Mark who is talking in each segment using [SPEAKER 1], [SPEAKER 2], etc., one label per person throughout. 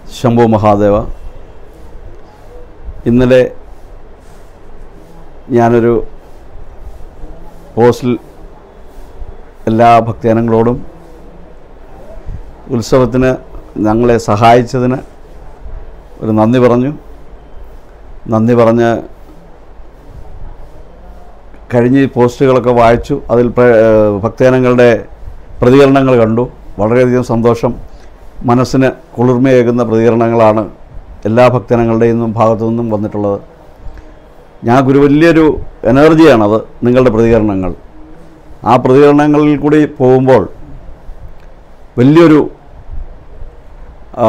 [SPEAKER 1] ശംഭു മഹാദേവ ഇന്നലെ ഞാനൊരു പോസ്റ്റിൽ എല്ലാ ഭക്തജനങ്ങളോടും ഉത്സവത്തിന് ഞങ്ങളെ സഹായിച്ചതിന് ഒരു നന്ദി പറഞ്ഞു നന്ദി പറഞ്ഞ് കഴിഞ്ഞ ഈ പോസ്റ്റുകളൊക്കെ വായിച്ചു അതിൽ പ്ര- ഏഹ് ഭക്തജനങ്ങളുടെ പ്രതികരണങ്ങൾ കണ്ടു വളരെയധികം സന്തോഷം മനസ്സിന് കുളിർമയേകുന്ന പ്രതികരണങ്ങളാണ് എല്ലാ ഭക്തജനങ്ങളുടെയും നിന്നും ഭാഗത്തു നിന്നും വന്നിട്ടുള്ളത് ഞങ്ങൾക്കൊരു വലിയൊരു എനർജിയാണത് നിങ്ങളുടെ പ്രതികരണങ്ങൾ ആ പ്രതികരണങ്ങളിൽ കൂടി പോകുമ്പോൾ വലിയൊരു ആ,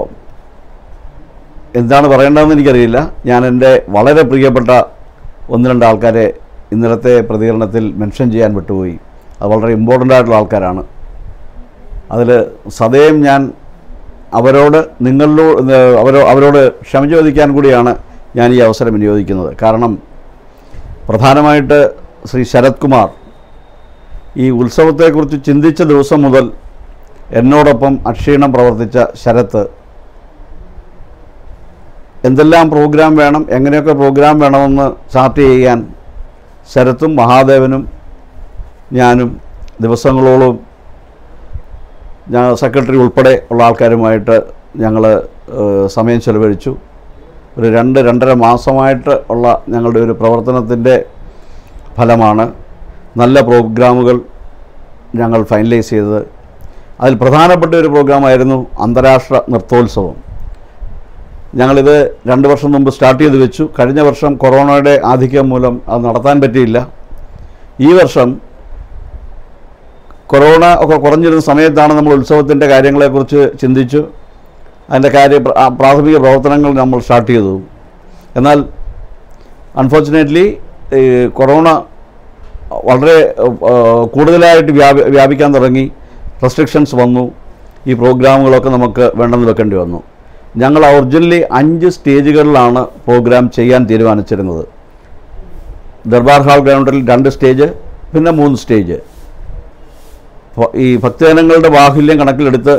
[SPEAKER 1] എന്താണ് പറയേണ്ടതെന്ന് എനിക്കറിയില്ല ഞാൻ എൻ്റെ വളരെ പ്രിയപ്പെട്ട ഒന്ന് രണ്ട് ആൾക്കാരെ ഇന്നലത്തെ പ്രതികരണത്തിൽ മെൻഷൻ ചെയ്യാൻ വിട്ടുപോയി അത് വളരെ ഇമ്പോർട്ടൻ്റ് ആയിട്ടുള്ള ആൾക്കാരാണ് അതിൽ സദയം ഞാൻ അവരോട് നിങ്ങളിലോ അവരോ അവരോട് ക്ഷമ ചോദിക്കാൻ കൂടിയാണ് ഞാൻ ഈ അവസരം വിനിയോഗിക്കുന്നത് കാരണം പ്രധാനമായിട്ട് ശ്രീ ശരത് കുമാർ ഈ ഉത്സവത്തെക്കുറിച്ച് ചിന്തിച്ച ദിവസം മുതൽ എന്നോടൊപ്പം അക്ഷീണം പ്രവർത്തിച്ച ശരത്ത് എന്തെല്ലാം പ്രോഗ്രാം വേണം എങ്ങനെയൊക്കെ പ്രോഗ്രാം വേണമെന്ന് ചാർട്ട് ചെയ്യാൻ ശരത്തും മഹാദേവനും ഞാനും ദിവസങ്ങളോളം ഞാൻ സെക്രട്ടറി ഉൾപ്പെടെ ഉള്ള ആൾക്കാരുമായിട്ട് ഞങ്ങൾ സമയം ചെലവഴിച്ചു ഒരു രണ്ട് രണ്ടര മാസമായിട്ട് ഉള്ള ഞങ്ങളുടെ ഒരു പ്രവർത്തനത്തിൻ്റെ ഫലമാണ് നല്ല പ്രോഗ്രാമുകൾ ഞങ്ങൾ ഫൈനലൈസ് ചെയ്തത് അതിൽ പ്രധാനപ്പെട്ട ഒരു പ്രോഗ്രാമായിരുന്നു അന്താരാഷ്ട്ര നൃത്തോത്സവം ഞങ്ങളിത് രണ്ട് വർഷം മുമ്പ് സ്റ്റാർട്ട് ചെയ്ത് വെച്ചു കഴിഞ്ഞ വർഷം കൊറോണയുടെ ആധിക്യം മൂലം അത് നടത്താൻ പറ്റിയില്ല ഈ വർഷം കൊറോണ ഒക്കെ കുറഞ്ഞിരുന്ന സമയത്താണ് നമ്മൾ ഉത്സവത്തിൻ്റെ കാര്യങ്ങളെക്കുറിച്ച് ചിന്തിച്ചു അതിൻ്റെ കാര്യ പ്ര- ആ പ്രാഥമിക പ്രവർത്തനങ്ങൾ നമ്മൾ സ്റ്റാർട്ട് ചെയ്തു എന്നാൽ അൺഫോർച്ചുനേറ്റ്ലി ഈ കൊറോണ വളരെ ആ, കൂടുതലായിട്ട് വ്യാപി വ്യാപിക്കാൻ തുടങ്ങി റെസ്ട്രിക്ഷൻസ് വന്നു ഈ പ്രോഗ്രാമുകളൊക്കെ നമുക്ക് വേണ്ടെന്ന് വെക്കേണ്ടി വന്നു ഞങ്ങൾ ഒറിജിനലി അഞ്ച് സ്റ്റേജുകളിലാണ് പ്രോഗ്രാം ചെയ്യാൻ തീരുമാനിച്ചിരുന്നത് ദർബാർ ഹാൾ ഗ്രൗണ്ടിൽ രണ്ട് സ്റ്റേജ് പിന്നെ മൂന്ന് സ്റ്റേജ് ഭ- ഈ ഭക്തജനങ്ങളുടെ ബാഹുല്യം കണക്കിലെടുത്ത്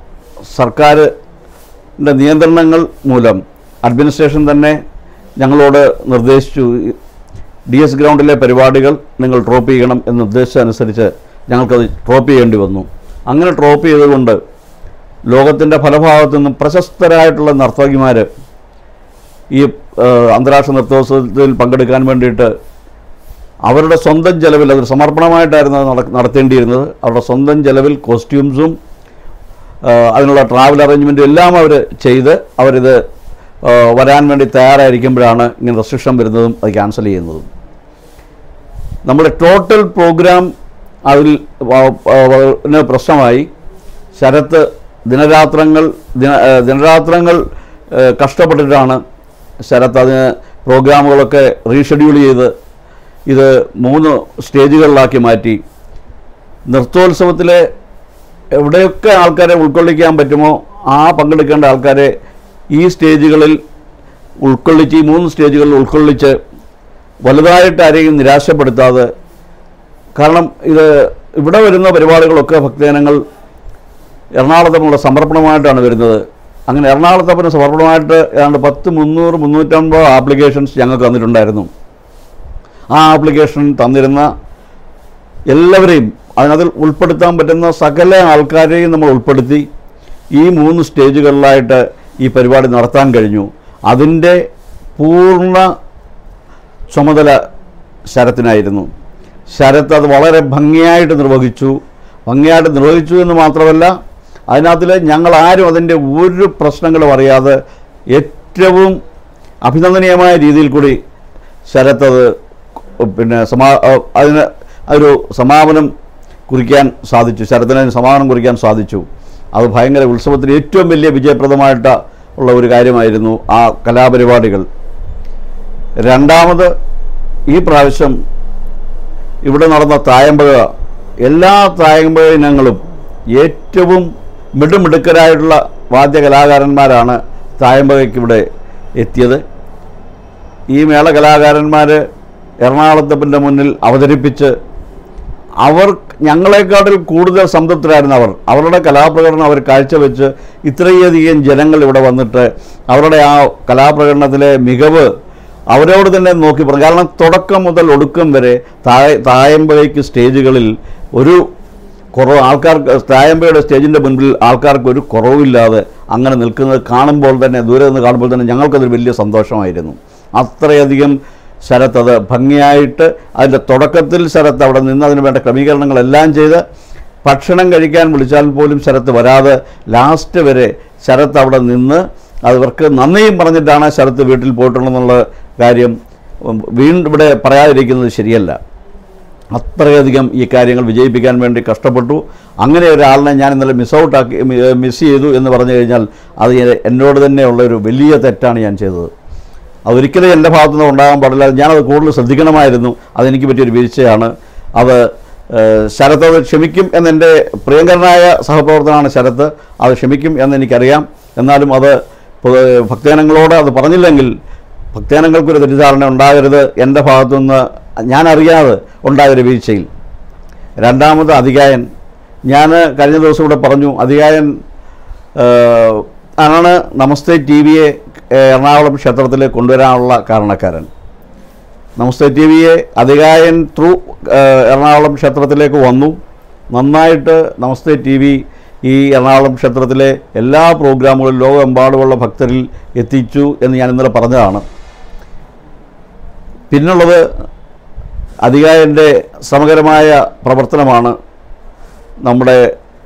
[SPEAKER 1] സർക്കാരിൻ്റെ നിയന്ത്രണങ്ങൾ മൂലം അഡ്മിനിസ്ട്രേഷൻ തന്നെ ഞങ്ങളോട് നിർദ്ദേശിച്ചു ഡി എസ് ഗ്രൗണ്ടിലെ പരിപാടികൾ നിങ്ങൾ ഡ്രോപ്പ് ചെയ്യണം എന്ന് നിർദ്ദേശിച്ചതനുസരിച്ച് ഞങ്ങൾക്കത് ഡ്രോപ്പ് ചെയ്യേണ്ടി വന്നു അങ്ങനെ ഡ്രോപ്പ് ചെയ്തുകൊണ്ട് ലോകത്തിൻ്റെ പലഭാഗത്തു നിന്നും പ്രശസ്തരായിട്ടുള്ള നർത്തകിമാർ ഈ ഏഹ്, അന്താരാഷ്ട്ര നൃത്തോത്സവത്തിൽ പങ്കെടുക്കാൻ വേണ്ടിയിട്ട് അവരുടെ സ്വന്തം ചെലവിൽ അതൊരു സമർപ്പണമായിട്ടായിരുന്നു അത് നട- നടത്തേണ്ടിയിരുന്നത് അവരുടെ സ്വന്തം ചെലവിൽ കോസ്റ്റ്യൂംസും അതിനുള്ള ട്രാവൽ അറേഞ്ച്മെൻറ്റും എല്ലാം അവർ ചെയ്ത് അവരിത് ആ, വരാൻ വേണ്ടി തയ്യാറായിരിക്കുമ്പോഴാണ് ഇങ്ങനെ റെസ്ട്രിക്ഷൻ വരുന്നതും അത് ക്യാൻസൽ ചെയ്യുന്നതും നമ്മുടെ ടോട്ടൽ പ്രോഗ്രാം അതിൽ വ- വ- ന് പ്രശ്നമായി ശരത്ത് ദിനരാത്രങ്ങൾ ദിന ആ, ദിനരാത്രങ്ങൾ ആ, കഷ്ടപ്പെട്ടിട്ടാണ് ശരത്ത് അതിന് പ്രോഗ്രാമുകളൊക്കെ റീഷെഡ്യൂൾ ചെയ്ത് ഇത് മൂന്ന് സ്റ്റേജുകളിലാക്കി മാറ്റി നൃത്തോത്സവത്തിലെ എവിടെയൊക്കെ ആൾക്കാരെ ഉൾക്കൊള്ളിക്കാൻ പറ്റുമോ ആ പങ്കെടുക്കേണ്ട ആൾക്കാരെ ഈ സ്റ്റേജുകളിൽ ഉൾക്കൊള്ളിച്ച് ഈ മൂന്ന് സ്റ്റേജുകളിൽ ഉൾക്കൊള്ളിച്ച് വലുതായിട്ട് ആരെയും നിരാശപ്പെടുത്താതെ കാരണം ഇത് ഇവിടെ വരുന്ന പരിപാടികളൊക്കെ ഭക്തജനങ്ങൾ എറണാകുളത്തുമുള്ള സമർപ്പണമായിട്ടാണ് വരുന്നത് അങ്ങനെ എറണാകുളത്തപ്പന് സമർപ്പണമായിട്ട് ഏതാണ്ട് പത്ത് മുന്നൂറ് മുന്നൂറ്റമ്പത് ആപ്ലിക്കേഷൻസ് ഞങ്ങൾക്ക് തന്നിട്ടുണ്ടായിരുന്നു ആ ആപ്ലിക്കേഷൻ തന്നിരുന്ന എല്ലാവരെയും അതിനതിൽ ഉൾപ്പെടുത്താൻ പറ്റുന്ന സകല ആൾക്കാരെയും നമ്മൾ ഉൾപ്പെടുത്തി ഈ മൂന്ന് സ്റ്റേജുകളിലായിട്ട് ഈ പരിപാടി നടത്താൻ കഴിഞ്ഞു അതിൻ്റെ പൂർണ്ണ ചുമതല ശരത്തിനായിരുന്നു ശരത്ത് അത് വളരെ ഭംഗിയായിട്ട് നിർവഹിച്ചു ഭംഗിയായിട്ട് നിർവഹിച്ചു എന്ന് മാത്രമല്ല അതിനകത്തിൽ ഞങ്ങൾ ആരും അതിൻ്റെ ഒരു പ്രശ്നങ്ങളും അറിയാതെ ഏറ്റവും അഭിനന്ദനീയമായ രീതിയിൽ കൂടി ശരത്ത് അത് പിന്നെ സമാ അതിന് ഒരു സമാപനം കുറിക്കാൻ സാധിച്ചു ശരത്തിന് അതിന് സമാപനം കുറിക്കാൻ സാധിച്ചു അത് ഭയങ്കര ഉത്സവത്തിന് ഏറ്റവും വലിയ വിജയപ്രദമായിട്ട് ഉള്ള ഒരു കാര്യമായിരുന്നു ആ കലാപരിപാടികൾ രണ്ടാമത് ഈ പ്രാവശ്യം ഇവിടെ നടന്ന തായമ്പക എല്ലാ തായമ്പക ഇനങ്ങളും ഏറ്റവും മിടുമിടുക്കരായിട്ടുള്ള വാദ്യകലാകാരന്മാരാണ് തായമ്പകയ്ക്ക് ഇവിടെ എത്തിയത് ഈ മേള കലാകാരന്മാർ എറണാകുളത്തപ്പൻ്റെ മുന്നിൽ അവതരിപ്പിച്ച് അവർ ഞങ്ങളെക്കാട്ടിൽ കൂടുതൽ സംതൃപ്തരായിരുന്നു അവർ അവരുടെ കലാപ്രകടനം അവർ കാഴ്ചവെച്ച് ഇത്രയധികം ജനങ്ങൾ ഇവിടെ വന്നിട്ട് അവരുടെ ആ കലാപ്രകടനത്തിലെ മികവ് അവരോട് തന്നെ നോക്കി പറഞ്ഞു കാരണം തുടക്കം മുതൽ ഒടുക്കം വരെ താഴെ തായമ്പകയ്ക്ക് സ്റ്റേജുകളിൽ ഒരു കുറവ് ആൾക്കാർക്ക് തായമ്പയുടെ സ്റ്റേജിൻ്റെ മുൻപിൽ ആൾക്കാർക്ക് ഒരു കുറവില്ലാതെ അങ്ങനെ നിൽക്കുന്നത് കാണുമ്പോൾ തന്നെ ദൂരെ നിന്ന് കാണുമ്പോൾ തന്നെ ഞങ്ങൾക്കതൊരു വലിയ സന്തോഷമായിരുന്നു അത്രയധികം ശരത്ത് അത് ഭംഗിയായിട്ട് അതിൻ്റെ തുടക്കത്തിൽ ശരത്ത് അവിടെ നിന്ന് അതിന് വേണ്ട ക്രമീകരണങ്ങളെല്ലാം ചെയ്ത് ഭക്ഷണം കഴിക്കാൻ വിളിച്ചാൽ പോലും ശരത്ത് വരാതെ ലാസ്റ്റ് വരെ ശരത്ത് അവിടെ നിന്ന് അവർക്ക് നന്ദിയും പറഞ്ഞിട്ടാണ് ശരത്ത് വീട്ടിൽ പോയിട്ടുള്ളതെന്നുള്ള കാര്യം ഉം, വീണ്ടും ഇവിടെ പറയാതിരിക്കുന്നത് ശരിയല്ല അത്രയധികം ഈ കാര്യങ്ങൾ വിജയിപ്പിക്കാൻ വേണ്ടി കഷ്ടപ്പെട്ടു അങ്ങനെ ഒരാളിനെ ഞാൻ ഇന്നലെ മിസ് ഔട്ടാക്കി മിസ് ചെയ്തു എന്ന് പറഞ്ഞു കഴിഞ്ഞാൽ അത് എ- എന്നോട് തന്നെയുള്ള ഒരു വലിയ തെറ്റാണ് ഞാൻ ചെയ്തത് അതൊരിക്കലും എൻ്റെ ഭാഗത്തുനിന്ന് ഉണ്ടാകാൻ പാടില്ല ഞാനത് കൂടുതൽ ശ്രദ്ധിക്കണമായിരുന്നു അതെനിക്ക് പറ്റിയൊരു വീഴ്ചയാണ് അത് ഏഹ്, ശരത്ത് അത് ക്ഷമിക്കും എന്നെൻ്റെ പ്രിയങ്കരനായ സഹപ്രവർത്തനമാണ് ശരത്ത് അത് ക്ഷമിക്കും എന്നെനിക്കറിയാം എന്നാലും അത് പൊ- ഭക്തജനങ്ങളോട് അത് പറഞ്ഞില്ലെങ്കിൽ ഭക്തജനങ്ങൾക്കൊരു തെറ്റിദ്ധാരണ ഉണ്ടാകരുത് എൻ്റെ ഭാഗത്തുനിന്ന് ഞാൻ അറിയാതെ ഉണ്ടായൊരു വീഴ്ചയിൽ രണ്ടാമത് അധികായൻ ഞാൻ കഴിഞ്ഞ ദിവസം ഇവിടെ പറഞ്ഞു അധികായൻ ഏഹ്, ആണ് നമസ്തേ ടി വിയെ എറണാകുളം ക്ഷേത്രത്തിലേക്ക് കൊണ്ടുവരാനുള്ള കാരണക്കാരൻ നമസ്തേ ടി വിയെ അധികായൻ ത്രൂ എറണാകുളം ക്ഷേത്രത്തിലേക്ക് വന്നു നന്നായിട്ട് നമസ്തേ ടി വി ഈ എറണാകുളം ക്ഷേത്രത്തിലെ എല്ലാ പ്രോഗ്രാമുകളും ലോകമെമ്പാടുമുള്ള ഭക്തരിൽ എത്തിച്ചു എന്ന് ഞാൻ ഇന്നലെ പറഞ്ഞതാണ് പിന്നുള്ളത് അധികായൻ്റെ സമഗ്രമായ പ്രവർത്തനമാണ് നമ്മുടെ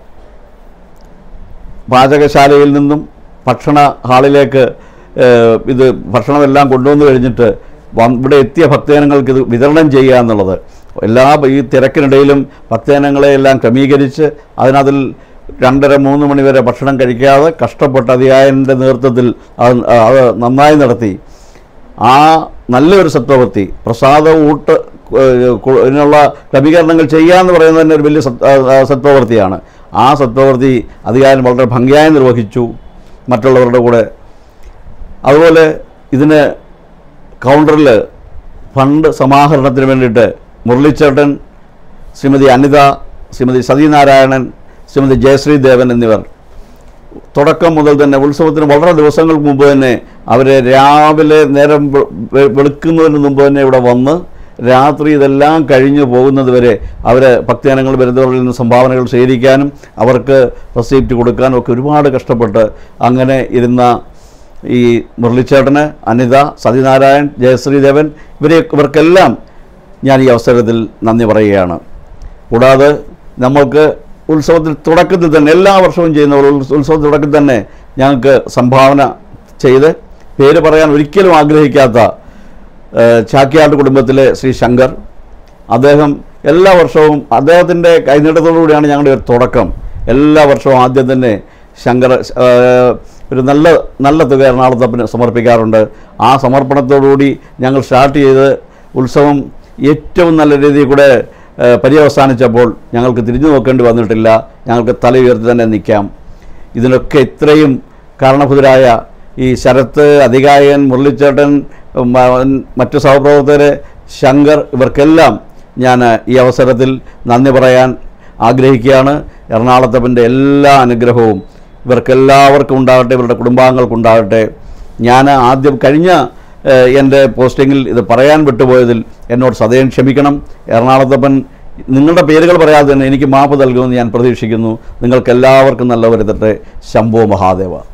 [SPEAKER 1] പാചകശാലയിൽ നിന്നും ഭക്ഷണ ഹാളിലേക്ക് ഏഹ്, ഇത് ഭക്ഷണമെല്ലാം കൊണ്ടുവന്നു കഴിഞ്ഞിട്ട് വന്ന് ഇവിടെ എത്തിയ ഭക്തജനങ്ങൾക്ക് ഇത് വിതരണം ചെയ്യുക എന്നുള്ളത് എല്ലാ ഈ തിരക്കിനിടയിലും ഭക്തജനങ്ങളെ എല്ലാം ക്രമീകരിച്ച് അതിനതിൽ രണ്ടര മൂന്ന് മണി വരെ ഭക്ഷണം കഴിക്കാതെ കഷ്ടപ്പെട്ട അധികായൻ്റെ നേതൃത്വത്തിൽ അത് അത് നന്നായി നടത്തി ആ നല്ലൊരു സത്വവൃത്തി പ്രസാദ ഊട്ട് ഏഹ്, കു- ഇതിനുള്ള ക്രമീകരണങ്ങൾ ചെയ്യുക എന്ന് പറയുന്നത് തന്നെ ഒരു വലിയ സത്- ആ, ആ, സത്വവൃത്തിയാണ് ആ സത്വവൃത്തി അധികാരം വളരെ ഭംഗിയായി നിർവഹിച്ചു മറ്റുള്ളവരുടെ കൂടെ അതുപോലെ ഇതിന് കൗണ്ടറിൽ ഫണ്ട് സമാഹരണത്തിന് വേണ്ടിയിട്ട് മുരളിച്ചേട്ടൻ ശ്രീമതി അനിത ശ്രീമതി സതീനാരായണൻ ശ്രീമതി ജയശ്രീ ദേവൻ എന്നിവർ തുടക്കം മുതൽ തന്നെ ഉത്സവത്തിന് വളരെ ദിവസങ്ങൾക്ക് മുമ്പ് തന്നെ അവർ രാവിലെ നേരം വെ- വെ- വെളുക്കുന്നതിന് മുമ്പ് തന്നെ ഇവിടെ വന്ന് രാത്രി ഇതെല്ലാം കഴിഞ്ഞു പോകുന്നത് വരെ അവർ ഭക്തജനങ്ങൾ വരുന്നവരിൽ നിന്ന് സംഭാവനകൾ സ്വീകരിക്കാനും അവർക്ക് റെസീപ്റ്റ് കൊടുക്കാനും ഒക്കെ ഒരുപാട് കഷ്ടപ്പെട്ട് അങ്ങനെ ഇരുന്ന ഈ മുരളിച്ചേട്ടന് അനിത സതിനാരായൺ ജയശ്രീ ദേവൻ ഇവരെ ഇവർക്കെല്ലാം ഞാൻ ഈ അവസരത്തിൽ നന്ദി പറയുകയാണ് കൂടാതെ നമ്മൾക്ക് ഉത്സവത്തിൽ തുടക്കത്തിൽ തന്നെ എല്ലാ വർഷവും ചെയ്യുന്ന പോലെ ഉത്സ- ഉത്സവത്തിൽ തുടക്കത്തിൽ തന്നെ ഞങ്ങൾക്ക് സംഭാവന ചെയ്ത് പേര് പറയാൻ ഒരിക്കലും ആഗ്രഹിക്കാത്ത ഏഹ്, ചാക്യാട്ട് കുടുംബത്തിലെ ശ്രീ ശങ്കർ അദ്ദേഹം എല്ലാ വർഷവും അദ്ദേഹത്തിൻ്റെ കൈനീട്ടത്തോടുകൂടിയാണ് ഞങ്ങളുടെ ഒരു തുടക്കം എല്ലാ വർഷവും ആദ്യം തന്നെ ശങ്കർ ഏഹ്, ഒരു നല്ല നല്ല തുക എറണാകുളത്തപ്പന് സമർപ്പിക്കാറുണ്ട് ആ സമർപ്പണത്തോടുകൂടി ഞങ്ങൾ സ്റ്റാർട്ട് ചെയ്ത് ഉത്സവം ഏറ്റവും നല്ല രീതിയിൽ കൂടെ ഏഹ്, പര്യവസാനിച്ചപ്പോൾ ഞങ്ങൾക്ക് തിരിഞ്ഞു നോക്കേണ്ടി വന്നിട്ടില്ല ഞങ്ങൾക്ക് തല ഉയർത്തി തന്നെ നിൽക്കാം ഇതിനൊക്കെ ഇത്രയും കാരണഭൂതരായ ഈ ശരത്ത് അധികായൻ മുരളിച്ചേട്ടൻ മ- മറ്റു സഹപ്രവർത്തകർ ശങ്കർ ഇവർക്കെല്ലാം ഞാൻ ഈ അവസരത്തിൽ നന്ദി പറയാൻ ആഗ്രഹിക്കുകയാണ് എറണാകുളത്തപ്പൻ്റെ എല്ലാ അനുഗ്രഹവും ഇവർക്കെല്ലാവർക്കും ഉണ്ടാകട്ടെ ഇവരുടെ കുടുംബാംഗങ്ങൾക്കുണ്ടാകട്ടെ ഞാൻ ആദ്യം കഴിഞ്ഞ ഏഹ്, എൻ്റെ പോസ്റ്റിങ്ങിൽ ഇത് പറയാൻ വിട്ടുപോയതിൽ എന്നോട് സദയം ക്ഷമിക്കണം എറണാകുളത്തപ്പൻ നിങ്ങളുടെ പേരുകൾ പറയാതെ തന്നെ എനിക്ക് മാപ്പ് നൽകുമെന്ന് ഞാൻ പ്രതീക്ഷിക്കുന്നു നിങ്ങൾക്കെല്ലാവർക്കും നല്ല വരുത്തട്ടെ ശംഭോ മഹാദേവ